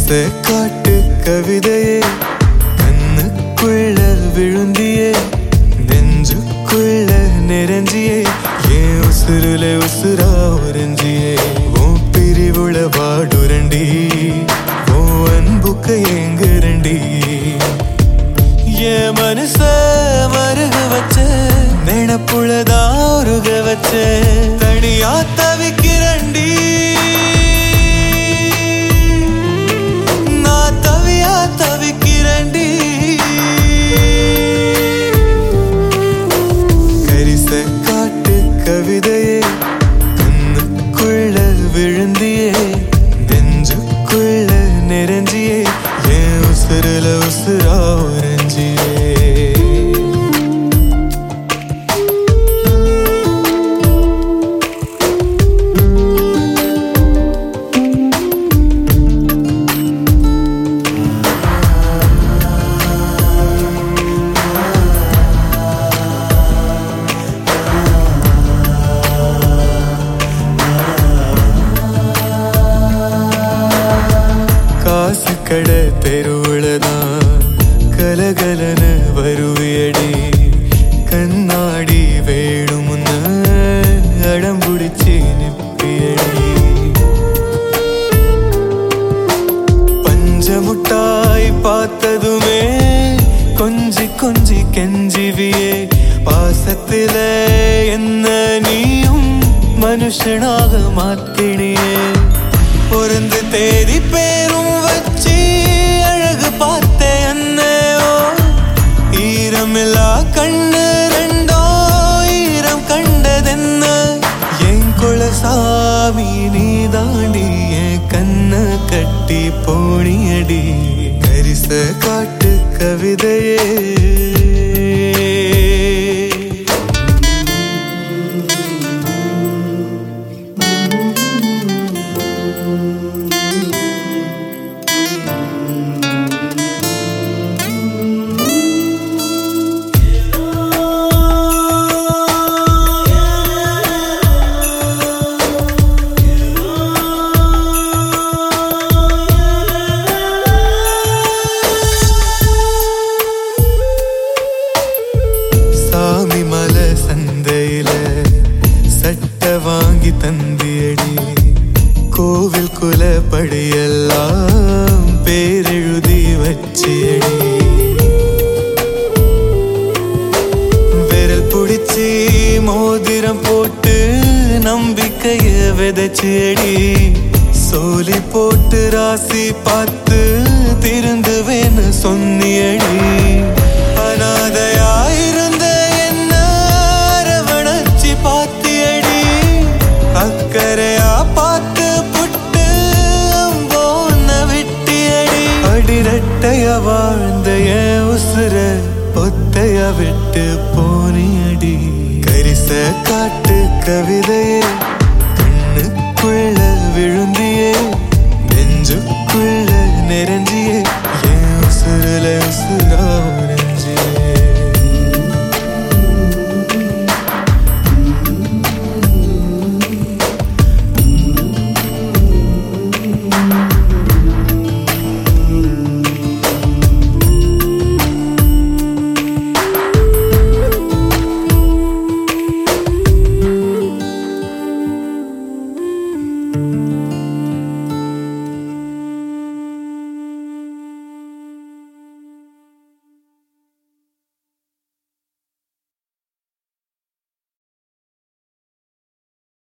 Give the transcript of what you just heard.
கரிச காட்டு கவிதையே கண்ணுக்குள்ள விழுந்தியே நெஞ்சுக்குள்ள நிறைஞ்சியே ஏன் உசுருல உசுரா உறிஞ்சியே உன் பிரிவுள வாடுரண்டி உன் அன்புக்கு ஏங்குரண்டி என் மனச மருக வச்ச நினப்புள்ளதா உருக வச்ச தனியா தவிக்கிறண்டி நான் தவியா தவிக்கிறண்டி கரிச காட்டு கவிதையே கண்ணுக்குள்ள விழுந்தியே நெஞ்சுக்குள்ள நிறைஞ்சியே ஏன் உசுருல உசுரா உறைஞ்சியே காசு கடை தெருவுலதான் கலகலன்னு வருவியடி கண்ணாடி வேணுமுன்னு அடம் பிடிச்சி நிப்பியடி பஞ்சமுட்டாய் பார்த்ததுமே கொஞ்சி கொஞ்சி கெஞ்சிவியே பாசத்தில என்ன நீயும் மனுஷனாக மாத்தினியே பொருந்து தேதி பேரும் வச்சு அழகு பார்த்த என்னோ ஈரமில்லா கண்ணு ரெண்டோ ஈரம் கண்டதென்ன என் குலசாமி நீ தாண்டி என் கண்ண கட்டி போனியடி கரிச காட்டு கவிதையே சாமி மலை சந்தையில சட்டை வாங்கி தந்தியடி கோவில் குலப்படியெல்லாம் பேரெழுதி வச்சியடி விரல் பிடிச்சி மோதிரம் போட்டு நம்பிக்கைய விதைச்சியடி சோலி போட்டு ராசி பார்த்து திருந்துவேன்னு சொன்னியடி அனாதையாயிருந்த என்ன அரவணைச்சி பாத்தியடி அக்கறையா பார்த்து புட்டு அம்போன்ன விட்டியடி அடிரட்டைய வாழ்ந்த என் உசுர ஒத்தைய விட்டு போனியடி கரிச காட்டு கவிதையே கண்ணுக்குள்ள விழுந்தியே நெஞ்சுக்குள்ள நிறைஞ்சியே